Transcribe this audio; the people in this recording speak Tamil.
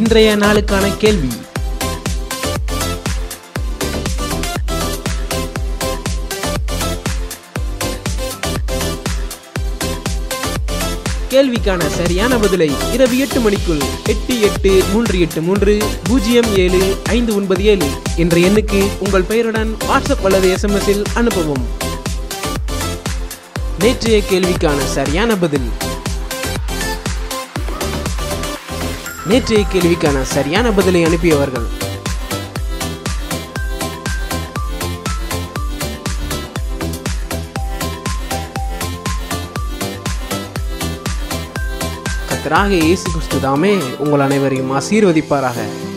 இன்றைய நாளுக்கான கேள்வி கேள்விக்கான சரியான பதிலை இரவு எட்டு மணிக்குள் எட்டு எட்டு மூன்று எட்டு மூன்று பூஜ்ஜியம் ஏழு ஐந்து ஒன்பது ஏழு என்ற எண்ணுக்கு உங்கள் பெயருடன் வாட்ஸ்அப் அல்லது எஸ்எம்எஸில் அனுப்பவும் நேற்றைய கேள்விக்கான சரியான பதில் நேற்றைய கேள்விக்கான சரியான பதிலை அனுப்பியவர்கள் கத்தராக இயேசு கிறிஸ்து தாமே உங்கள் அனைவரையும் ஆசீர்வதிப்பாராக